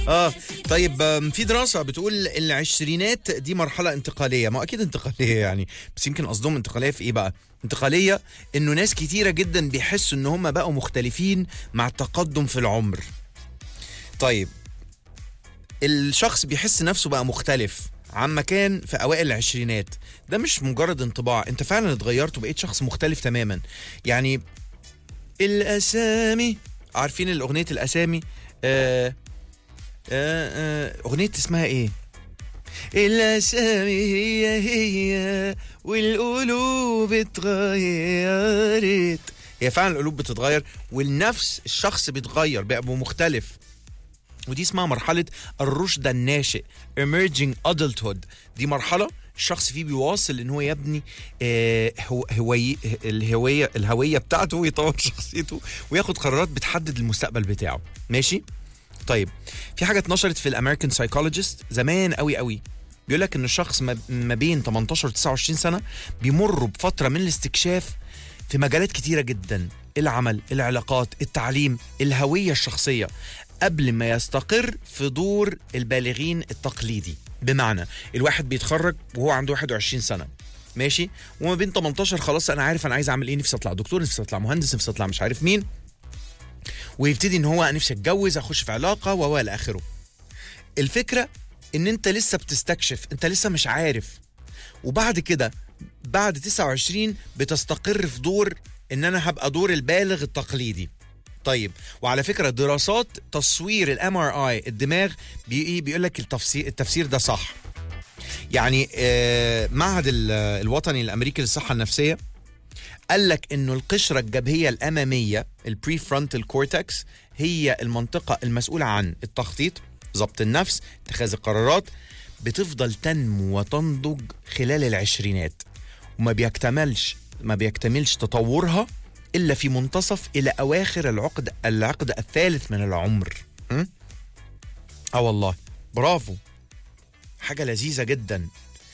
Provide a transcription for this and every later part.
اه طيب آم، في دراسه بتقول العشرينات دي مرحله انتقاليه ما اكيد انتقاليه يعني بس يمكن قصدهم انتقاليه في ايه بقى انتقاليه انه ناس كتيره جدا بيحسوا ان هم بقوا مختلفين مع التقدم في العمر طيب الشخص بيحس نفسه بقى مختلف عما كان في اوائل العشرينات ده مش مجرد انطباع انت فعلا اتغيرت وبقيت شخص مختلف تماما يعني الاسامي عارفين الاغنيه الاسامي آه آه آه اغنيه اسمها ايه الاسامي هي هي والقلوب اتغيرت هي فعلا القلوب بتتغير والنفس الشخص بيتغير بقى مختلف ودي اسمها مرحلة الرشد الناشئ emerging adulthood دي مرحلة الشخص فيه بيواصل ان هو يبني آه، هو هوي الهوية الهوية بتاعته ويطور شخصيته وياخد قرارات بتحدد المستقبل بتاعه ماشي طيب في حاجة اتنشرت في الامريكان سايكولوجيست زمان قوي قوي بيقول لك ان الشخص ما ما بين 18 و 29 سنة بيمروا بفترة من الاستكشاف في مجالات كتيرة جدا العمل العلاقات التعليم الهوية الشخصية قبل ما يستقر في دور البالغين التقليدي بمعنى الواحد بيتخرج وهو عنده 21 سنة ماشي وما بين 18 خلاص انا عارف انا عايز اعمل ايه نفسي اطلع دكتور نفسي اطلع مهندس نفسي اطلع مش عارف مين ويبتدي ان هو نفسي اتجوز اخش في علاقه و الى اخره الفكره ان انت لسه بتستكشف انت لسه مش عارف وبعد كده بعد 29 بتستقر في دور ان انا هبقى دور البالغ التقليدي طيب وعلى فكره دراسات تصوير الام ار اي الدماغ بي بيقول لك التفسير التفسير ده صح يعني آه، معهد ال- الوطني الامريكي للصحه النفسيه قال لك انه القشره الجبهيه الاماميه البري فرونتال كورتكس هي المنطقه المسؤوله عن التخطيط ضبط النفس اتخاذ القرارات بتفضل تنمو وتنضج خلال العشرينات وما بيكتملش ما بيكتملش تطورها الا في منتصف الى اواخر العقد العقد الثالث من العمر م? اه والله برافو حاجه لذيذه جدا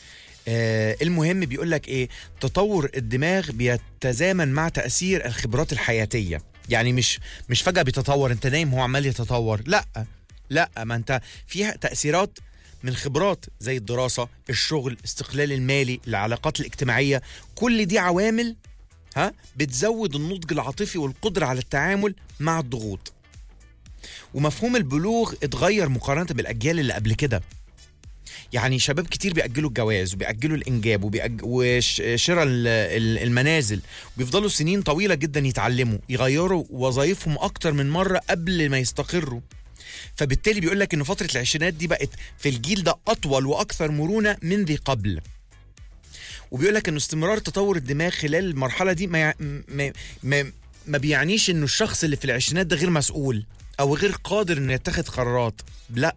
آه المهم بيقول لك ايه تطور الدماغ بيتزامن مع تاثير الخبرات الحياتيه يعني مش مش فجاه بيتطور انت نايم هو عمال يتطور لا لا ما انت فيها تاثيرات من خبرات زي الدراسه الشغل الاستقلال المالي العلاقات الاجتماعيه كل دي عوامل ها بتزود النضج العاطفي والقدره على التعامل مع الضغوط ومفهوم البلوغ اتغير مقارنه بالاجيال اللي قبل كده يعني شباب كتير بيأجلوا الجواز وبيأجلوا الإنجاب وبيأج... وشراء ال- ال- المنازل بيفضلوا سنين طويلة جدا يتعلموا يغيروا وظائفهم أكتر من مرة قبل ما يستقروا فبالتالي بيقول لك إن فترة العشرينات دي بقت في الجيل ده أطول وأكثر مرونة من ذي قبل وبيقول لك إنه استمرار تطور الدماغ خلال المرحلة دي ما, يع- ما, ما, ما بيعنيش إنه الشخص اللي في العشرينات ده غير مسؤول أو غير قادر إنه يتخذ قرارات لا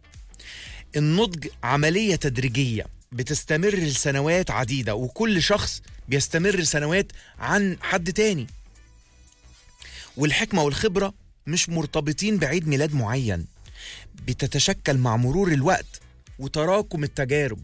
النضج عملية تدريجية بتستمر لسنوات عديدة وكل شخص بيستمر سنوات عن حد تاني والحكمة والخبرة مش مرتبطين بعيد ميلاد معين بتتشكل مع مرور الوقت وتراكم التجارب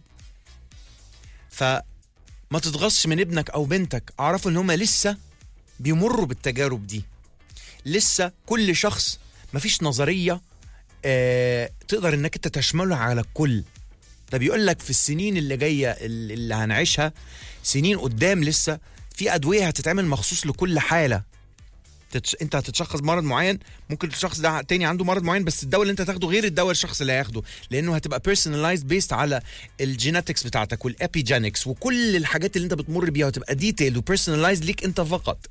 فما تتغصش من ابنك او بنتك اعرفوا ان هما لسه بيمروا بالتجارب دي لسه كل شخص مفيش نظريه آه، تقدر انك انت تشمله على الكل ده بيقول لك في السنين اللي جايه اللي اللي هنعيشها سنين قدام لسه في ادويه هتتعمل مخصوص لكل حاله تتش... انت هتتشخص مرض معين ممكن الشخص ده تاني عنده مرض معين بس الدواء اللي انت هتاخده غير الدواء الشخص اللي هياخده لانه هتبقى personalized بيست على الجينetics بتاعتك والابيجينكس وكل الحاجات اللي انت بتمر بيها وتبقى ديتيل وبيرسونلايزد ليك انت فقط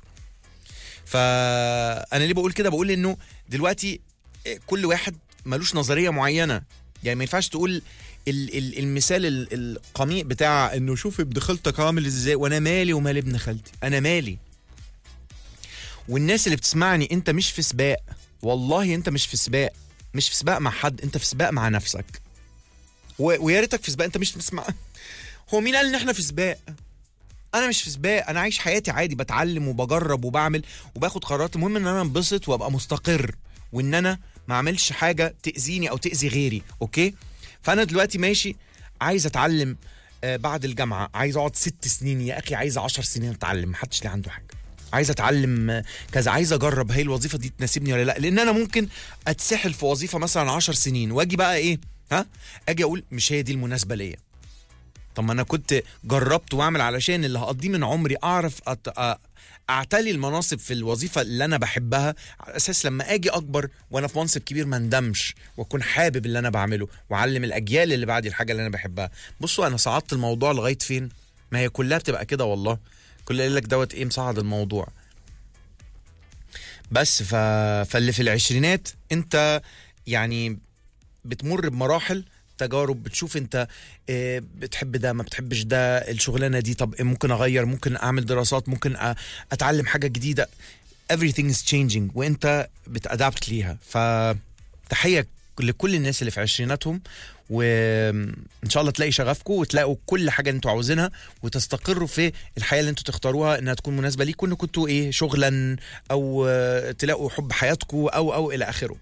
فانا ليه بقول كده بقول انه دلوقتي كل واحد ملوش نظريه معينه يعني ما ينفعش تقول ال ال المثال ال القميء بتاع انه شوف ابن خالتك عامل ازاي وانا مالي ومال ابن خالتي انا مالي والناس اللي بتسمعني انت مش في سباق والله انت مش في سباق مش في سباق مع حد انت في سباق مع نفسك و- ويا ريتك في سباق انت مش بتسمع هو مين قال ان احنا في سباق انا مش في سباق انا عايش حياتي عادي بتعلم وبجرب وبعمل وباخد قرارات المهم ان انا انبسط وابقى مستقر وان انا ما اعملش حاجه تاذيني او تاذي غيري اوكي فانا دلوقتي ماشي عايز اتعلم آه بعد الجامعه عايز اقعد ست سنين يا اخي عايز عشر سنين اتعلم محدش ليه عنده حاجه عايز اتعلم كذا عايز اجرب هي الوظيفه دي تناسبني ولا لا لان انا ممكن اتسحل في وظيفه مثلا عشر سنين واجي بقى ايه ها اجي اقول مش هي دي المناسبه ليا طب ما انا كنت جربت واعمل علشان اللي هقضيه من عمري اعرف أت... أ- اعتلي المناصب في الوظيفه اللي انا بحبها على اساس لما اجي اكبر وانا في منصب كبير ما اندمش واكون حابب اللي انا بعمله واعلم الاجيال اللي بعدي الحاجه اللي انا بحبها بصوا انا صعدت الموضوع لغايه فين ما هي كلها بتبقى كده والله كل اللي لك دوت ايه مصعد الموضوع بس ف... فاللي في العشرينات انت يعني بتمر بمراحل تجارب بتشوف انت آه، بتحب ده ما بتحبش ده الشغلانه دي طب ممكن اغير ممكن اعمل دراسات ممكن أ- اتعلم حاجه جديده everything is changing وانت بتادابت ليها فتحيه لكل الناس اللي في عشريناتهم وان شاء الله تلاقي شغفكم وتلاقوا كل حاجه انتوا عاوزينها وتستقروا في الحياه اللي انتوا تختاروها انها تكون مناسبه ليكم ان كنتوا ايه شغلا او آه، تلاقوا حب حياتكم او او الى اخره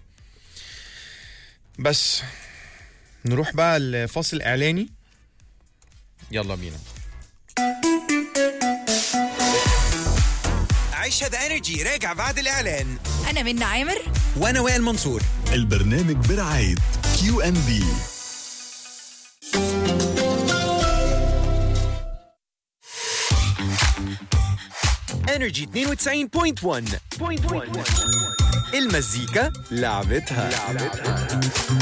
بس نروح بقى الفاصل اعلاني يلا بينا عيشها ذا انرجي راجع بعد الاعلان أنا منى عامر وانا وائل منصور البرنامج برعاية كيو ان بي انرجي 92.1 المزيكا لعبتها